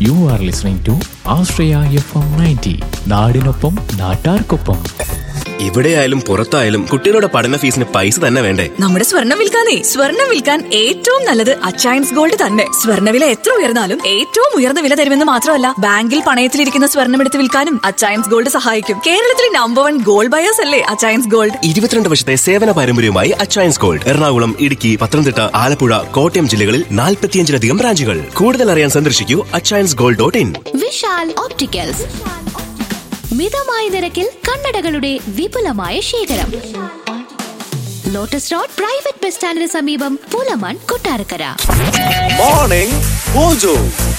U are listening to Ashraya F M ninety നാടിനൊപ്പം നാട്ടാർക്കൊപ്പം എവിടെയായാലും പുറത്തായാലും കുട്ടികളുടെ പഠന ഫീസിന് പൈസ തന്നെ വേണ്ടേ നമ്മുടെ സ്വർണം വിൽക്കാനേ സ്വർണം വിൽക്കാൻ ഏറ്റവും നല്ലത് അച്ചയൻസ് ഗോൾഡ് തന്നെ സ്വർണ്ണവില എത്ര ഉയർന്നാലും ഏറ്റവും ഉയർന്ന വില തരുമെന്ന് മാത്രമല്ല ബാങ്കിൽ പണയത്തിലിരിക്കുന്ന സ്വർണം എടുത്ത് വിൽക്കാനും അച്ചയൻസ് ഗോൾഡ് സഹായിക്കും കേരളത്തിലെ നമ്പർ വൺ ഗോൾഡ് ബയേഴ്സ് അല്ലേ അച്ചയൻസ് ഗോൾഡ് ഇരുപത്തിരണ്ട് വർഷത്തെ സേവന പാരമ്പര്യവുമായി അച്ചയൻസ് ഗോൾഡ് എറണാകുളം ഇടുക്കി പത്തനംതിട്ട ആലപ്പുഴ കോട്ടയം ജില്ലകളിൽ നാൽപ്പത്തിയഞ്ചിലധികം ബ്രാഞ്ചുകൾ കൂടുതൽ അറിയാൻ സന്ദർശിക്കൂ Achayans gold dot in Vishal opticals മിതമായ നിരക്കിൽ കണ്ണടകളുടെ വിപുലമായ ശേഖരം ലോട്ടസ് റോഡ് പ്രൈവറ്റ് ബസ് സ്റ്റാൻഡിന് സമീപം പൂലമാൻ കൊട്ടാരക്കര മോർണിംഗ് മോജോ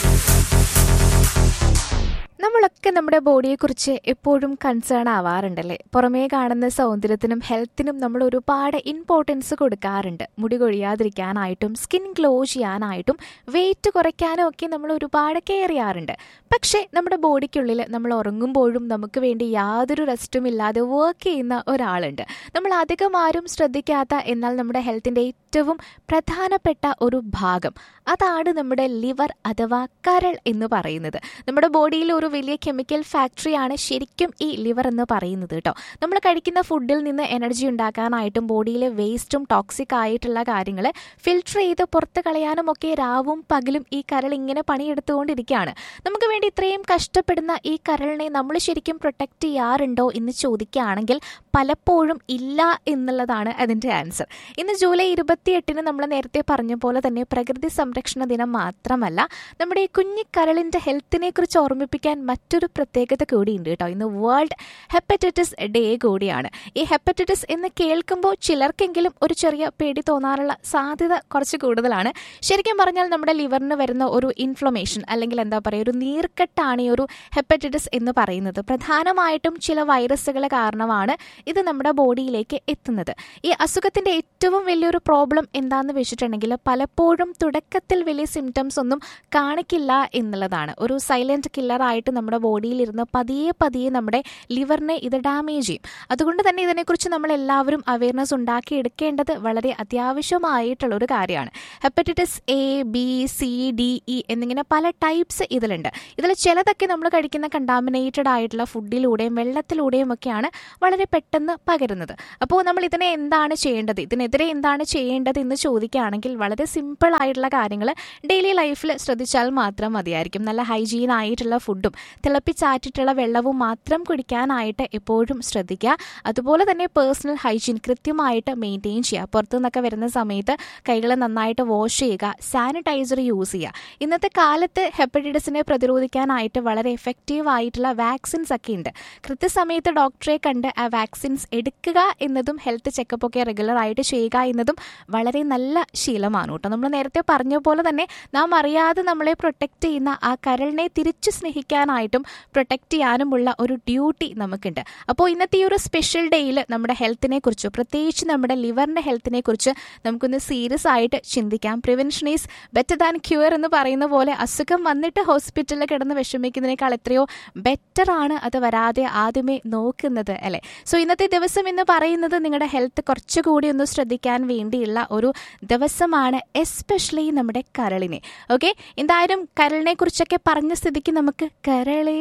നമ്മളൊക്കെ നമ്മുടെ ബോഡിയെക്കുറിച്ച് എപ്പോഴും കൺസേൺ ആവാറുണ്ടല്ലേ പുറമേ കാണുന്ന സൗന്ദര്യത്തിനും ഹെൽത്തിനും നമ്മൾ ഒരുപാട് ഇമ്പോർട്ടൻസ് കൊടുക്കാറുണ്ട് മുടി കൊഴിയാതിരിക്കാനായിട്ടും സ്കിൻ ഗ്ലോ ചെയ്യാനായിട്ടും വെയിറ്റ് കുറയ്ക്കാനും ഒക്കെ നമ്മൾ ഒരുപാട് കെയർ ചെയ്യാറുണ്ട് പക്ഷേ നമ്മുടെ ബോഡിക്കുള്ളിൽ നമ്മൾ ഉറങ്ങുമ്പോഴും നമുക്ക് വേണ്ടി യാതൊരു റെസ്റ്റും ഇല്ലാതെ വർക്ക് ചെയ്യുന്ന ഒരാളുണ്ട് നമ്മൾ അധികം ആരും ശ്രദ്ധിക്കാത്ത എന്നാൽ നമ്മുടെ ഹെൽത്തിൻ്റെ ഏറ്റവും പ്രധാനപ്പെട്ട ഒരു ഭാഗം അതാണ് നമ്മുടെ ലിവർ അഥവാ കരൾ എന്ന് പറയുന്നത് നമ്മുടെ ബോഡിയിൽ ഒരു വലിയ കെമിക്കൽ ഫാക്ടറിയാണ് ശരിക്കും ഈ ലിവർ എന്ന് പറയുന്നത് കേട്ടോ നമ്മൾ കഴിക്കുന്ന ഫുഡിൽ നിന്ന് എനർജി ഉണ്ടാക്കാനായിട്ടും ബോഡിയിലെ വേസ്റ്റും ടോക്സിക് ആയിട്ടുള്ള കാര്യങ്ങൾ ഫിൽട്ടർ ചെയ്ത് പുറത്ത് കളയാനും ഒക്കെ രാവും പകലും ഈ കരൾ ഇങ്ങനെ പണിയെടുത്തുകൊണ്ടിരിക്കുകയാണ് നമുക്ക് വേണ്ടി ഇത്രയും കഷ്ടപ്പെടുന്ന ഈ കരളിനെ നമ്മൾ ശരിക്കും പ്രൊട്ടക്റ്റ് ചെയ്യാറുണ്ടോ എന്ന് ചോദിക്കുകയാണെങ്കിൽ പലപ്പോഴും ഇല്ല എന്നുള്ളതാണ് അതിൻ്റെ ആൻസർ ഇന്ന് ജൂലൈ ഇരുപത്തിയെട്ടിന് നമ്മൾ നേരത്തെ പറഞ്ഞ പോലെ തന്നെ പ്രകൃതി സംരക്ഷണ ദിനം മാത്രമല്ല നമ്മുടെ ഈ കുഞ്ഞിക്കരളിൻ്റെ ഹെൽത്തിനെ കുറിച്ച് ഓർമ്മിപ്പിക്കാൻ മറ്റൊരു പ്രത്യേകത കൂടിയുണ്ട് കേട്ടോ ഇന്ന് വേൾഡ് ഹെപ്പറ്റൈറ്റിസ് ഡേ കൂടിയാണ് ഈ ഹെപ്പറ്റൈറ്റിസ് എന്ന് കേൾക്കുമ്പോൾ ചിലർക്കെങ്കിലും ഒരു ചെറിയ പേടി തോന്നാറുള്ള സാധ്യത കുറച്ച് കൂടുതലാണ് ശരിക്കും പറഞ്ഞാൽ നമ്മുടെ ലിവറിന് വരുന്ന ഒരു ഇൻഫ്ലമേഷൻ അല്ലെങ്കിൽ എന്താ പറയുക ഒരു നീർക്കെട്ടാണ് ഈ ഒരു ഹെപ്പറ്റൈറ്റിസ് എന്ന് പറയുന്നത് പ്രധാനമായിട്ടും ചില വൈറസുകൾ കാരണമാണ് ഇത് നമ്മുടെ ബോഡിയിലേക്ക് എത്തുന്നത് ഈ അസുഖത്തിന്റെ ഏറ്റവും വലിയൊരു പ്രോബ്ലം എന്താന്ന് വെച്ചിട്ടുണ്ടെങ്കിൽ പലപ്പോഴും തുടക്കത്തിൽ വലിയ സിംറ്റംസ് ഒന്നും കാണിക്കില്ല എന്നുള്ളതാണ് ഒരു സൈലന്റ് കില്ലറായിട്ട് നമ്മുടെ ബോഡിയിൽ ഇരുന്ന് പതിയെ പതിയെ നമ്മുടെ ലിവറിനെ ഇത് ഡാമേജ് ചെയ്യും അതുകൊണ്ട് തന്നെ ഇതിനെക്കുറിച്ച് നമ്മൾ എല്ലാവരും അവയർനെസ് ഉണ്ടാക്കി എടുക്കേണ്ടത് വളരെ അത്യാവശ്യമായിട്ടുള്ള ഒരു കാര്യമാണ് hepatitis A B C D E എന്നിങ്ങനെ പല ടൈപ്സ് ഇതിലുണ്ട് ഇതിൽ ചിലതൊക്കെ നമ്മൾ കഴിക്കുന്ന കണ്ടാമിനേറ്റഡ് ആയിട്ടുള്ള ഫുഡിലൂടെയും വെള്ളത്തിലൂടെയും ഒക്കെയാണ് വളരെ പെട്ടെന്ന് പകരുന്നത് അപ്പോൾ നമ്മൾ ഇതിനെ എന്താണ് ചെയ്യേണ്ടത് ഇതിനെതിരെ എന്താണ് ചെയ്യേണ്ടത് എന്ന് ചോദിക്കുകയാണെങ്കിൽ വളരെ സിമ്പിൾ ആയിട്ടുള്ള കാര്യങ്ങൾ ഡെയിലി ലൈഫിൽ ശ്രദ്ധിച്ചാൽ മാത്രം മതിയായിരിക്കും നല്ല ഹൈജീൻ ആയിട്ടുള്ള ഫുഡും തിളപ്പിച്ചാറ്റിട്ടുള്ള വെള്ളവും മാത്രം കുടിക്കാനായിട്ട് എപ്പോഴും ശ്രദ്ധിക്കുക അതുപോലെ തന്നെ പേഴ്സണൽ ഹൈജീൻ കൃത്യമായിട്ട് മെയിൻറ്റെയിൻ ചെയ്യുക പുറത്തു നിന്നൊക്കെ വരുന്ന സമയത്ത് കൈകൾ നന്നായിട്ട് വാഷ് ചെയ്യുക സാനിറ്റൈസർ യൂസ് ചെയ്യുക ഇന്നത്തെ കാലത്ത് ഹെപ്പറ്റൈറ്റിസിനെ പ്രതിരോധിക്കാനായിട്ട് വളരെ എഫക്റ്റീവ് ആയിട്ടുള്ള വാക്സിൻസ് ഒക്കെ ഉണ്ട് കൃത്യസമയത്ത് ഡോക്ടറെ കണ്ട് ആ വാക്സിൻസ് എടുക്കുക എന്നതും ഹെൽത്ത് ചെക്കപ്പ് ഒക്കെ റെഗുലർ ആയിട്ട് ചെയ്യുക എന്നതും വളരെ നല്ല ശീലമാണ് കേട്ടോ നമ്മൾ നേരത്തെ പറഞ്ഞ പോലെ തന്നെ നാം അറിയാതെ നമ്മളെ പ്രൊട്ടക്റ്റ് ചെയ്യുന്ന ആ കരളിനെ തിരിച്ചു സ്നേഹിക്കാനായിട്ടും പ്രൊട്ടക്റ്റ് ചെയ്യാനുമുള്ള ഒരു ഡ്യൂട്ടി നമുക്കുണ്ട് അപ്പോൾ ഇന്നത്തെ ഈ ഒരു സ്പെഷ്യൽ ഡേയിൽ നമ്മുടെ ഹെൽത്തിനെ കുറിച്ച് പ്രത്യേകിച്ച് നമ്മുടെ ലിവറിൻ്റെ ഹെൽത്തിനെ കുറിച്ച് നമുക്കൊന്ന് സീരിയസ് ആയിട്ട് ചിന്തിക്കാം prevention is better than cure എന്ന് പറയുന്ന പോലെ അസുഖം വന്നിട്ട് ഹോസ്പിറ്റലിൽ കിടന്ന് വിഷമിക്കുന്നതിനേക്കാൾ എത്രയോ ബെറ്റർ ആണ് അത് വരാതെ ആദ്യമേ നോക്കുന്നത് അല്ലേ സോ ഇന്നത്തെ ദിവസം എന്ന് പറയുന്നത് നിങ്ങളുടെ ഹെൽത്ത് കുറച്ചുകൂടി ഒന്ന് ശ്രദ്ധിക്കാൻ വേണ്ടിയുള്ള ഒരു ദിവസമാണ് എസ്പെഷ്യലി നമ്മുടെ കരളിനെ ഓക്കെ എന്തായാലും കരളിനെ കുറിച്ചൊക്കെ പറഞ്ഞ സ്ഥിതിക്ക് നമുക്ക് കരളേ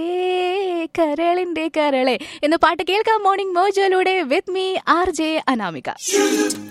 കരളിന്റെ കരളെ എന്ന് പാട്ട് കേൾക്കാം മോർണിംഗ് മോജോയിലൂടെ with me R J Anamika